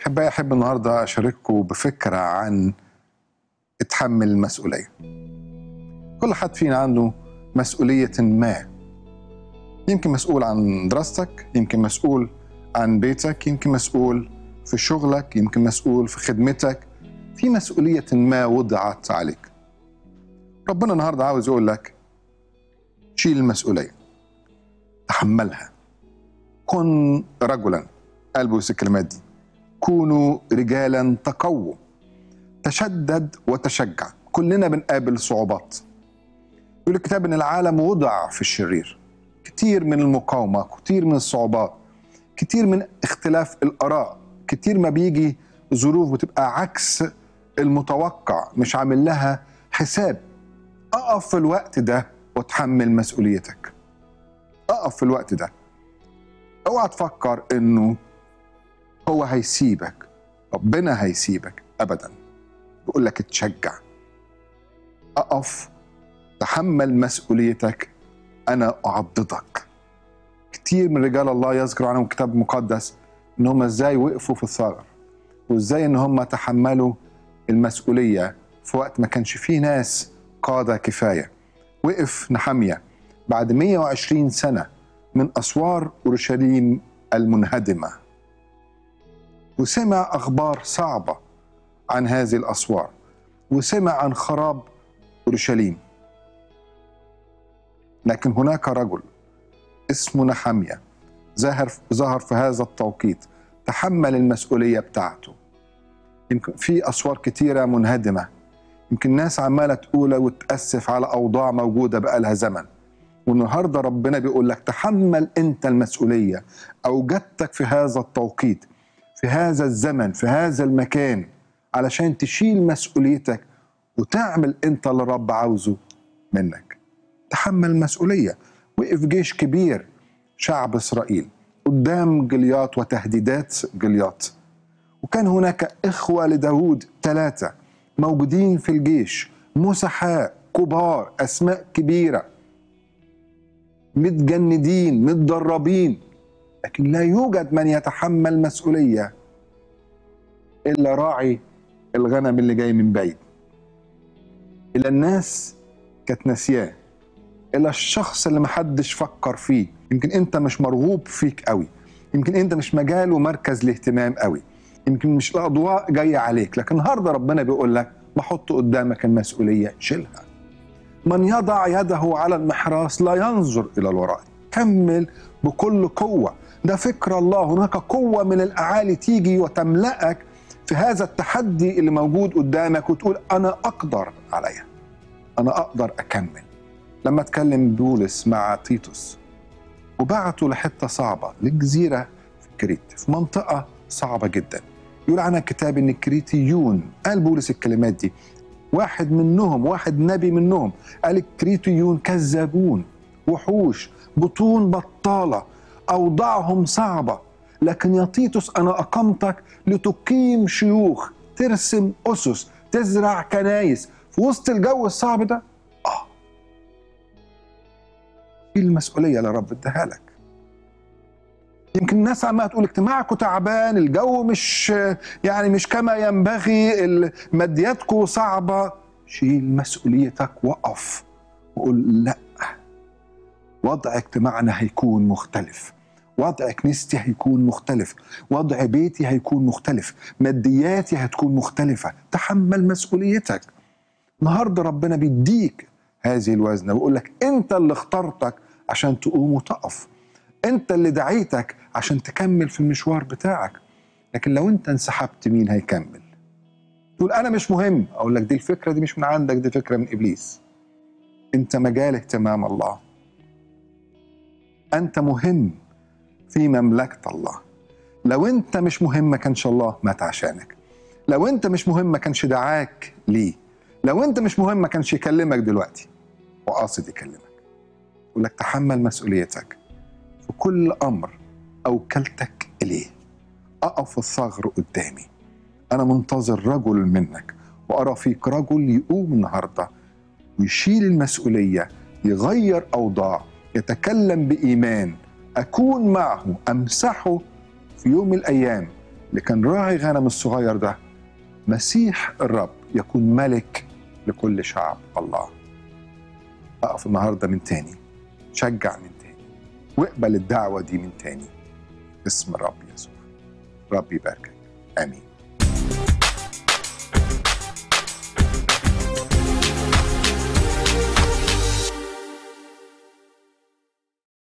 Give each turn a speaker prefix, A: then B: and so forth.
A: أحبائي أحب النهاردة أشارككم بفكرة عن اتحمل المسؤولية كل حد فينا عنده مسؤولية ما يمكن مسؤول عن دراستك يمكن مسؤول عن بيتك يمكن مسؤول في شغلك يمكن مسؤول في خدمتك في مسؤولية ما وضعت عليك ربنا النهاردة عاوز يقول لك شيل المسؤولية تحملها كن رجلا قال بولس الكلمات دي كونوا رجالا تقووا تشدد وتشجع كلنا بنقابل صعوبات يقول الكتاب ان العالم وضع في الشرير كتير من المقاومة كتير من الصعوبات كتير من اختلاف الآراء كتير ما بيجي ظروف بتبقى عكس المتوقع مش عامل لها حساب أقف في الوقت ده وتحمل مسؤوليتك أقف في الوقت ده اوعى تفكر انه هو هيسيبك ربنا هيسيبك ابدا بيقول لك اتشجع اقف تحمل مسؤوليتك انا اعضدك كتير من رجال الله يذكر عنهم كتاب مقدس ان هم ازاي وقفوا في الثغر وازاي ان هم تحملوا المسؤوليه في وقت ما كانش فيه ناس قاده كفايه وقف نحميه بعد 120 سنه من اسوار اورشليم المنهدمه وسمع اخبار صعبه عن هذه الاسوار وسمع عن خراب اورشليم لكن هناك رجل اسمه نحمية ظهر ظهر في هذا التوقيت تحمل المسؤولية بتاعته يمكن في أسوار كتيرة منهدمة يمكن ناس عمالة تقول وتأسف على أوضاع موجودة بقالها زمن والنهاردة ربنا بيقول لك تحمل أنت المسؤولية أوجدتك في هذا التوقيت في هذا الزمن في هذا المكان علشان تشيل مسؤوليتك وتعمل أنت اللي الرب عاوزه منك تحمل مسؤولية وقف جيش كبير شعب إسرائيل قدام جليات وتهديدات جليات وكان هناك إخوة لداود ثلاثة موجودين في الجيش مسحاء كبار أسماء كبيرة متجندين متدربين لكن لا يوجد من يتحمل مسؤولية إلا راعي الغنم اللي جاي من بعيد إلا الناس كانت ناسياه إلا الشخص اللي محدش فكر فيه يمكن أنت مش مرغوب فيك قوي يمكن أنت مش مجال ومركز الاهتمام قوي يمكن مش الأضواء جاية عليك لكن النهاردة ربنا بيقول لك بحط قدامك المسؤولية شيلها من يضع يده على المحراس لا ينظر إلى الوراء كمل بكل قوة ده فكر الله هناك قوة من الأعالي تيجي وتملأك في هذا التحدي اللي موجود قدامك وتقول أنا أقدر عليها أنا أقدر أكمل لما اتكلم بولس مع تيتوس وبعته لحتة صعبة للجزيرة في كريت في منطقة صعبة جدا يقول عنها الكتاب ان الكريتيون قال بولس الكلمات دي واحد منهم واحد نبي منهم قال الكريتيون كذابون وحوش بطون بطالة أوضاعهم صعبة لكن يا تيتوس أنا أقمتك لتقيم شيوخ ترسم أسس تزرع كنايس في وسط الجو الصعب ده آه دي المسؤولية اللي رب اداها لك يمكن الناس عماله تقول اجتماعكم تعبان الجو مش يعني مش كما ينبغي مادياتكم صعبه شيل مسؤوليتك وقف وقول لا وضع اجتماعنا هيكون مختلف وضع كنيستي هيكون مختلف وضع بيتي هيكون مختلف مادياتي هتكون مختلفة تحمل مسؤوليتك النهاردة ربنا بيديك هذه الوزنة ويقول لك انت اللي اخترتك عشان تقوم وتقف انت اللي دعيتك عشان تكمل في المشوار بتاعك لكن لو انت انسحبت مين هيكمل تقول انا مش مهم اقول لك دي الفكره دي مش من عندك دي فكره من ابليس انت مجال اهتمام الله انت مهم في مملكه الله لو انت مش مهم ما كانش الله مات عشانك لو انت مش مهم ما كانش دعاك ليه لو انت مش مهم ما كانش يكلمك دلوقتي وقاصد يكلمك يقول لك تحمل مسؤوليتك في كل امر اوكلتك اليه اقف الثغر قدامي انا منتظر رجل منك وارى فيك رجل يقوم النهارده ويشيل المسؤوليه يغير اوضاع يتكلم بايمان اكون معه امسحه في يوم من الايام اللي كان راعي غنم الصغير ده مسيح الرب يكون ملك لكل شعب الله اقف النهارده من تاني شجع من تاني واقبل الدعوه دي من تاني باسم الرب يسوع ربي يباركك امين